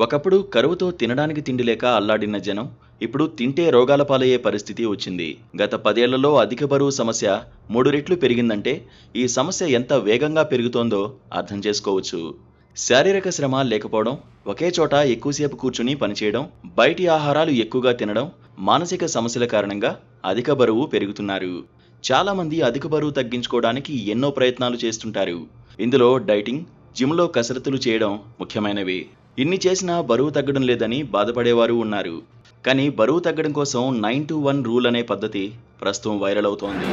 ఒకప్పుడు కరువుతో తినడానికి తిండి లేక అల్లాడిన జనం ఇప్పుడు తింటే రోగాల పాలయ్యే పరిస్థితి వచ్చింది గత పదేళ్లలో అధిక బరువు సమస్య మూడు రెట్లు పెరిగిందంటే ఈ సమస్య ఎంత వేగంగా పెరుగుతోందో అర్థం చేసుకోవచ్చు శారీరక శ్రమ లేకపోవడం ఒకే చోట ఎక్కువసేపు కూర్చుని పనిచేయడం బయటి ఆహారాలు ఎక్కువగా తినడం మానసిక సమస్యల కారణంగా అధిక బరువు పెరుగుతున్నారు చాలా మంది అధిక బరువు తగ్గించుకోవడానికి ఎన్నో ప్రయత్నాలు చేస్తుంటారు ఇందులో డైటింగ్ జిమ్లో కసరత్తులు చేయడం ముఖ్యమైనవి ఇన్ని చేసినా బరువు తగ్గడం లేదని బాధపడేవారు ఉన్నారు కానీ బరువు తగ్గడం కోసం నైన్ టు వన్ రూల్ అనే పద్ధతి ప్రస్తుతం వైరల్ అవుతోంది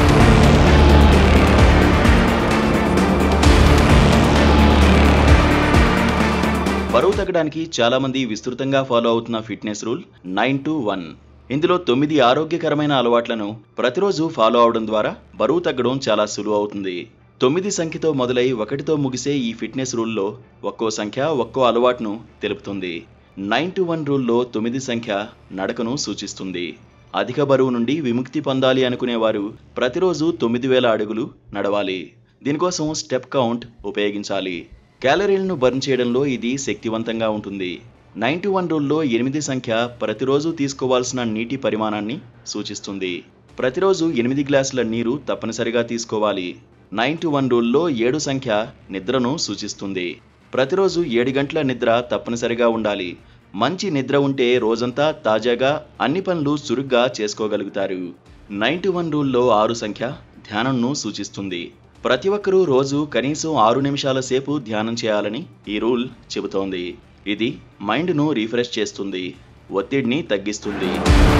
బరువు తగ్గడానికి చాలా మంది విస్తృతంగా ఫాలో అవుతున్న fitness rule nine two one ఇందులో తొమ్మిది ఆరోగ్యకరమైన అలవాట్లను ప్రతిరోజు ఫాలో అవడం ద్వారా బరువు తగ్గడం చాలా సులువు అవుతుంది తొమ్మిది సంఖ్యతో మొదలై ఒకటితో ముగిసే ఈ ఫిట్నెస్ రూల్లో ఒక్కో సంఖ్య ఒక్కో అలవాటును తెలుపుతుంది నైన్ టు వన్ రూల్లో తొమ్మిది సంఖ్య నడకను సూచిస్తుంది అధిక బరువు నుండి విముక్తి పొందాలి అనుకునేవారు ప్రతిరోజు తొమ్మిది వేల అడుగులు నడవాలి దీనికోసం స్టెప్ కౌంట్ ఉపయోగించాలి క్యాలరీలను బర్న్ చేయడంలో ఇది శక్తివంతంగా ఉంటుంది నైన్ టు వన్ రూల్లో ఎనిమిది సంఖ్య ప్రతిరోజు తీసుకోవాల్సిన నీటి పరిమాణాన్ని సూచిస్తుంది ప్రతిరోజు ఎనిమిది గ్లాసుల నీరు తప్పనిసరిగా తీసుకోవాలి నైన్ టు వన్ రూల్లో ఏడు సంఖ్య నిద్రను సూచిస్తుంది ప్రతిరోజు ఏడు గంటల నిద్ర తప్పనిసరిగా ఉండాలి మంచి నిద్ర ఉంటే రోజంతా తాజాగా అన్ని పనులు చురుగ్గా చేసుకోగలుగుతారు నైన్ టు వన్ రూల్లో ఆరు సంఖ్య ధ్యానంను సూచిస్తుంది ప్రతి ఒక్కరూ రోజు కనీసం ఆరు నిమిషాల సేపు ధ్యానం చేయాలని ఈ రూల్ చెబుతోంది ఇది మైండ్ను రీఫ్రెష్ చేస్తుంది ఒత్తిడిని తగ్గిస్తుంది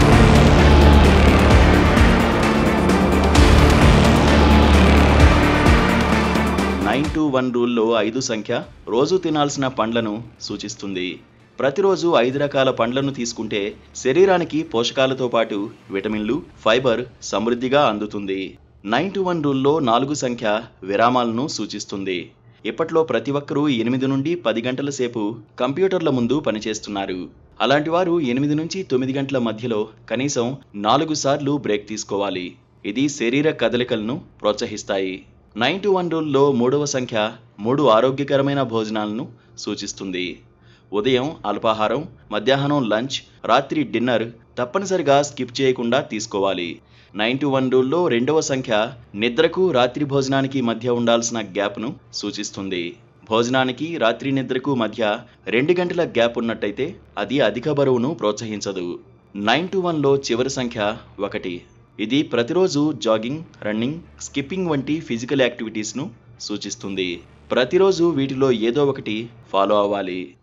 నైన్ టు వన్ రూల్లో ఐదు సంఖ్య రోజు తినాల్సిన పండ్లను సూచిస్తుంది ప్రతిరోజు ఐదు రకాల పండ్లను తీసుకుంటే శరీరానికి పోషకాలతో పాటు విటమిన్లు ఫైబర్ సమృద్ధిగా అందుతుంది నైన్ టు వన్ రూల్లో నాలుగు సంఖ్య విరామాలను సూచిస్తుంది ఇప్పట్లో ప్రతి ఒక్కరూ ఎనిమిది నుండి పది గంటల సేపు కంప్యూటర్ల ముందు పనిచేస్తున్నారు అలాంటి వారు ఎనిమిది నుంచి తొమ్మిది గంటల మధ్యలో కనీసం నాలుగు సార్లు బ్రేక్ తీసుకోవాలి ఇది శరీర కదలికలను ప్రోత్సహిస్తాయి నైన్ టు వన్ రూల్లో మూడవ సంఖ్య మూడు ఆరోగ్యకరమైన భోజనాలను సూచిస్తుంది ఉదయం అల్పాహారం మధ్యాహ్నం లంచ్ రాత్రి డిన్నర్ తప్పనిసరిగా స్కిప్ చేయకుండా తీసుకోవాలి నైన్ టు వన్ రూల్లో రెండవ సంఖ్య నిద్రకు రాత్రి భోజనానికి మధ్య ఉండాల్సిన గ్యాప్ను సూచిస్తుంది భోజనానికి రాత్రి నిద్రకు మధ్య రెండు గంటల గ్యాప్ ఉన్నట్టయితే అది అధిక బరువును ప్రోత్సహించదు నైన్ టు వన్లో చివరి సంఖ్య ఒకటి ఇది ప్రతిరోజు జాగింగ్ రన్నింగ్ స్కిప్పింగ్ వంటి ఫిజికల్ యాక్టివిటీస్ను సూచిస్తుంది ప్రతిరోజు వీటిలో ఏదో ఒకటి ఫాలో అవ్వాలి